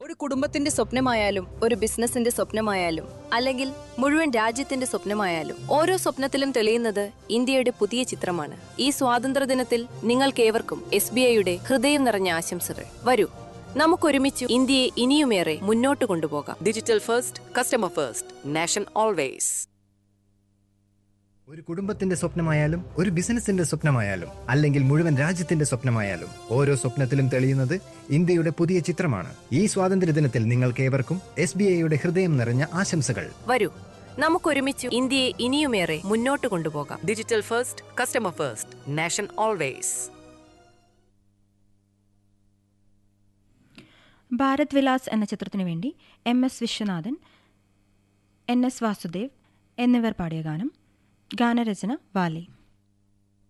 ഒരു കുടുംബത്തിന്റെ സ്വപ്നമായാലും ഒരു ബിസിനസിന്റെ സ്വപ്നമായാലും അല്ലെങ്കിൽ മുഴുവൻ രാജ്യത്തിന്റെ സ്വപ്നമായാലും ഓരോ സ്വപ്നത്തിലും തെളിയുന്നത് ഇന്ത്യയുടെ പുതിയ ചിത്രമാണ് ഈ സ്വാതന്ത്ര്യദിനത്തിൽ നിങ്ങൾക്കേവർക്കും എസ് ബി ഐയുടെ ഹൃദയം നിറഞ്ഞ ആശംസകൾ വരൂ നമുക്കൊരുമിച്ച് ഇന്ത്യയെ ഇനിയുമേറെ മുന്നോട്ട് കൊണ്ടുപോകാം Digital first, customer first, nation always. ഒരു കുടുംബത്തിന്റെ സ്വപ്നമായാലും ഒരു ബിസിനസിന്റെ സ്വപ്നമായാലും അല്ലെങ്കിൽ മുഴുവൻ രാജ്യത്തിന്റെ സ്വപ്നമായാലും ഓരോ സ്വപ്നത്തിലും തെളിയുന്നത് ഇന്ത്യയുടെ പുതിയ ചിത്രമാണ് ഈ സ്വാതന്ത്ര്യദിനത്തിൽ നിങ്ങൾക്ക് ഏവർക്കും എസ് ബി ഐയുടെ ഹൃദയം നിറഞ്ഞ ആശംസകൾ വരൂ നമുക്കൊരുമിച്ച് ഇന്ത്യയെ ഇനിയുമേറെ മുന്നോട്ട് കൊണ്ടുപോകാം Digital first, customer first, nation always. Bharat Vilas എന്ന ചിത്രത്തിനു വേണ്ടി M S Viswanathan N S Vasudev എന്നിവർ പാടിയ ഗാനം ഗാനരചന വാലി